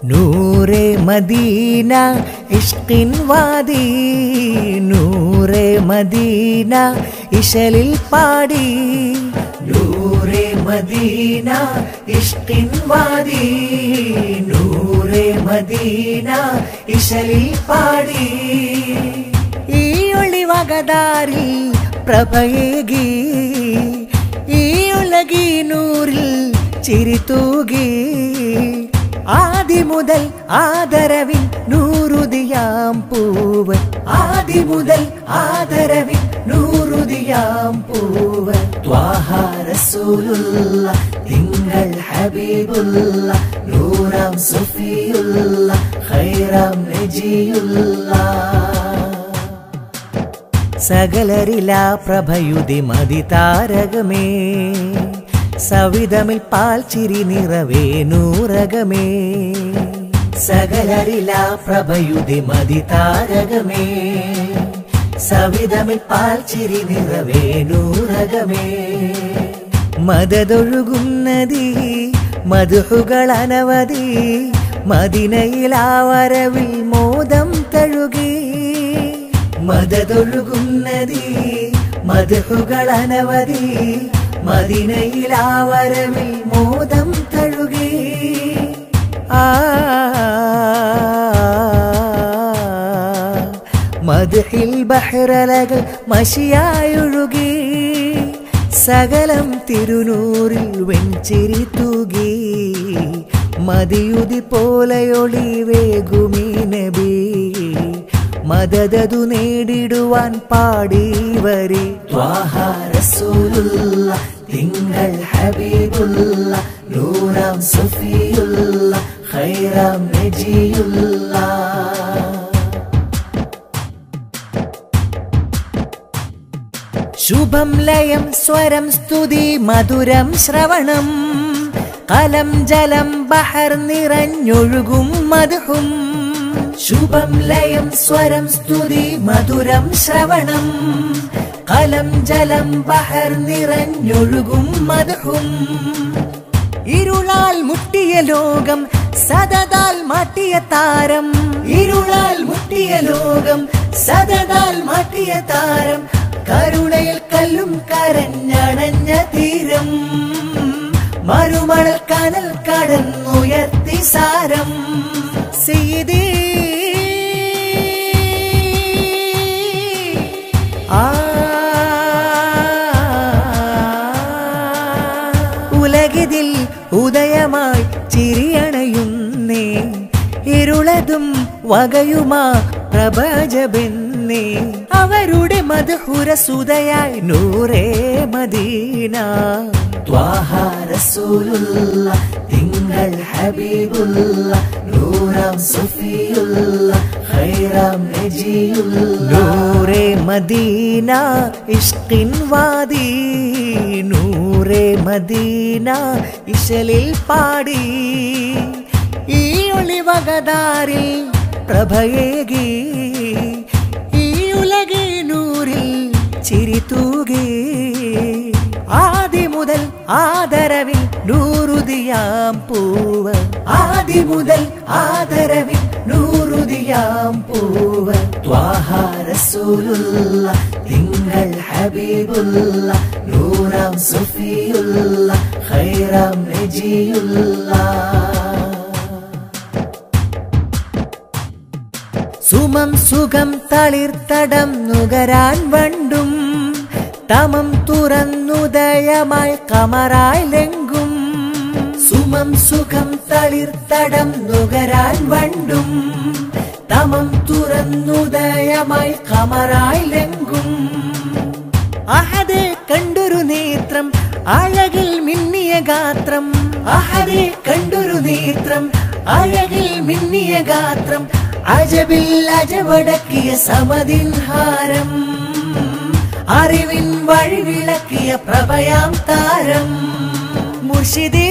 നൂറെ Medina ഇഷ്കിൻ വാദി നൂറെ Medina ഇശലിൽ പാടി നൂറെ Medina ഇഷ്കിൻ വാദി നൂറെ Medina ഇശലിൽ പാടി ഈ ഒളിവകതാരിൽ പ്രഭയേകി ഈ ഉലകീനൂരിൽ ചിരിത്തൂകി ആദി മുതൽ ആദരവിൻ നൂറുതിയാം പൂവ് ആദി മുതൽ ആദരവിൻ നൂറുതിയാം പൂവ് ത്വാഹ റസൂലുള്ള തിങ്കൾ ഹബീബുള്ള നൂറാം സുഫിയുള്ള ഖൈറാം നജിയുള്ള സകലരിലാ പ്രഭയുതി മതി താരകമേ സവിതമിൽ പാൽ ചിരി നിറവേ നൂറകമേ സകലരിലാ പ്രഭയുതി മതി താരകമേ സവിതമിൽ പാൽ ചിരി നിറവേ നൂറകമേ മദതൊഴുകുന്നതി മധുഹുകൾ അനവധി മദിനയിലാവരവിൽ മോദം തഴുകി മദതൊഴുകുന്നതി മധുഹുകൾ അനവധി മദിനയിലാവരവിൽ മോദം തഴുകി ആ മധുഹിൽ ബഹ്റലകൾ മഷിയായൊഴുകി സകലം തിരുനൂറിൽ വെഞ്ചിരി തൂകി മതിയുതി പോലെയൊളി വേഗുമീ നബി മദതതു നേടിടുവാൻ പാടി വരി റസൂലുള്ള തിങ്കൾ ഹബീബുള്ള നൂറാം സുഫിയുള്ള ഖൈറാം നജിയുള്ള ശുഭം ലയം സ്വരം സ്തുതി മധുരം ശ്രവണം കലം ജലം ബഹർ നിറഞ്ഞൊഴുകും മധുഹും ശുഭം ലയം സ്വരം സ്തുതി മധുരം ശ്രവണം കലം ജലം ബഹർ നിറഞ്ഞൊഴുകും മധുഹും ഇരുളാൽ മുട്ടിയ ലോകം സദതാൽ മാറ്റിയ താരം ഇരുളാൽ മുട്ടിയ ലോകം സദതാൽ മാറ്റിയ താരം കരുണയിൽ കല്ലും കരഞ്ഞണഞ്ഞ തീരം മറുമണൽ കനൽ കടന്നുയർത്തി സാരം ചെയ്തേ ആ ഉലകിതിൽ ഉദയമായി ചിരിയണയുന്നേ ഇരുളതും വകയുമാ പ്രഭജബെന്നേ അവരുടെ മധുഹുര സുതയായി നൂറേ മദീന ത്വാഹ റസൂലുള്ള തിങ്കൾ ഹബീബുള്ള നൂറാം സുഫിയുള്ള ഖൈറാം നജിയുള്ള നൂറേ മദീന ഇഷ്കിൻ വാദി നൂറേ മദീന ഇശലിൽ പാടി ഈ ഒളിവകതാരിൽ പ്രഭയേകി ഈ ഉലകീനൂരിൽ ചിരി തൂകി ആദി മുതൽ ആദരവിൽ നൂറുതിയാം പൂവ് ആദി മുതൽ ആദരവിൽ നൂറുതിയാം പൂവ് ത്വാഹ റസൂലുള്ള തിങ്കൾ ഹബീബുള്ള നൂറാം സുഫിയുള്ള ഖൈറാം നജിയുള്ള സുമം സുഖം തളിർത്തടം നുകരാൻ വണ്ടും തമം തുറന്നുദയമായി കമറായി ലെങ്കും സുമം സുഖം തളിർത്തടം നുകരാൻ വണ്ടും തമം തുറന്നുദയമായി കമറായി ലെങ്കും അഹദെ കണ്ടൊരു നേത്രം അഴകിൽ മിന്നിയ ഗാത്രം അഹദെ കണ്ടൊരു നേത്രം അഴകിൽ മിന്നിയ ഗാത്രം അജബിൽ അജവടക്കിയ സമതിൻഹാരം അറിവിൻ വഴി വിളക്കിയ പ്രഭയാം താരം മുർഷിദേ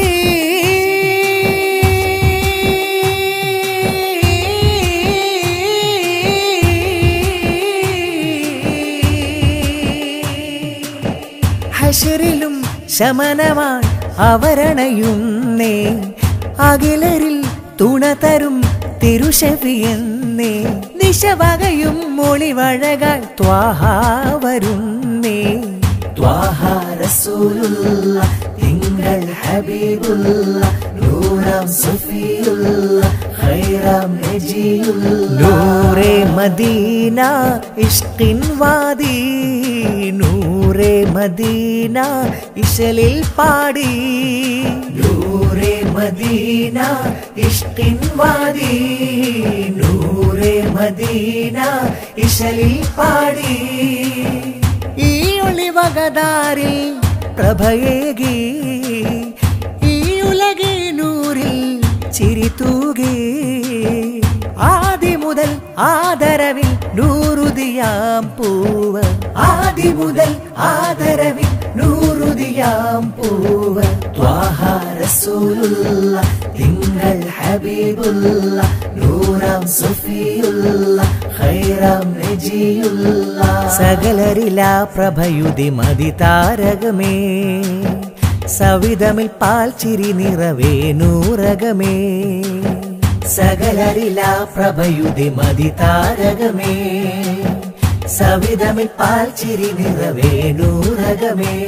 ഹഷറിലും ശമനമായി അവരണയുന്നേ അഖിലരിൽ തുണ തരും തിരുഷവിയെന്നേ നിശവകയും മൊളിവഴകൾ ത്വാഹ വരുന്നേ ത്വാഹ റസൂലുള്ള തിങ്കൾ ഹബീബുള്ള നൂറാം സഫിയുള്ള ഖൈറാം നജിയുള്ള നൂറേ മദീന ഇഷ്കിൻ വാദി നൂറേ മദീന ഇശലിൽ പാടി നൂറേ മദീന ഇഷ്കിൻ വാദി നൂറേ മദീന ഇശലിൽ പാടി ഈ ഒളിവകതാരിൽ പ്രഭയേകി ഈ ഉലകിനൂരിൽ ചിരി തൂകി ആദി മുതൽ ആദരവിൽ നൂറുതിയാം പൂവ് ആദി മുതൽ ആദരവിൽ നൂറുതിയാം പൂവ് ത്വാഹ റസൂലുള്ള തിങ്കൾ ഹബീബുള്ള നൂറാം സഫിയുള്ള ഖൈറാം നജിയുള്ള സകലരില പ്രഭയുതി മതി താരകമേ സവിതമിൽ പാൽ ചിരി നിറവേ നൂറകമേ സകലരില പ്രഭയുതി മതി താരകമേ സവിതമിൽ പാൽ ചിരി നിറവേ നൂറകമേ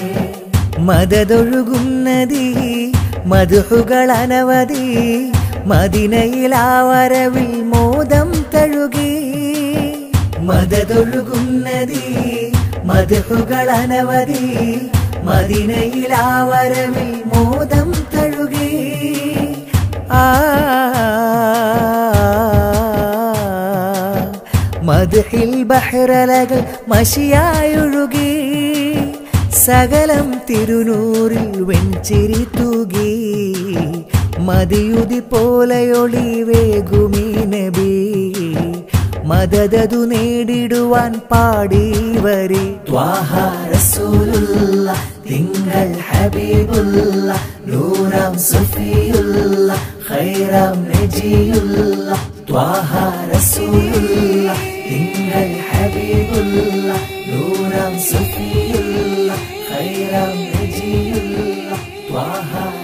മദതൊഴുകുന്നതി മധുഹുകൾ അനവധി മദിനയിലാവരവിൽ മോദം തഴുകി മദതൊഴുകുന്നതി മധുഹുകൾ അനവധി മദിനയിലാവരവിൽ മോദം തഴുകി ആ മധുഹിൽ ബഹ്റലകൾ മഷിയായൊഴുകി സകലം തിരുനൂറിൽ വെഞ്ചിരി തൂകി മതിയുതി പോലെയൊളി വേഗുമീ നബി മദതതു നേടിടുവാൻ പാടി വരി ത്വാഹ റസൂലുള്ള തിങ്കൾ ഹബീബുള്ള നൂറാം സഫിയുള്ള ഖൈറാം നജിയുള്ള ത്വാഹ റസൂലുള്ള തിങ്കൾ ഹബീബുള്ള നൂറാം സഫിയുള്ള ഖൈറാം നജിയുള്ള ത്വാഹ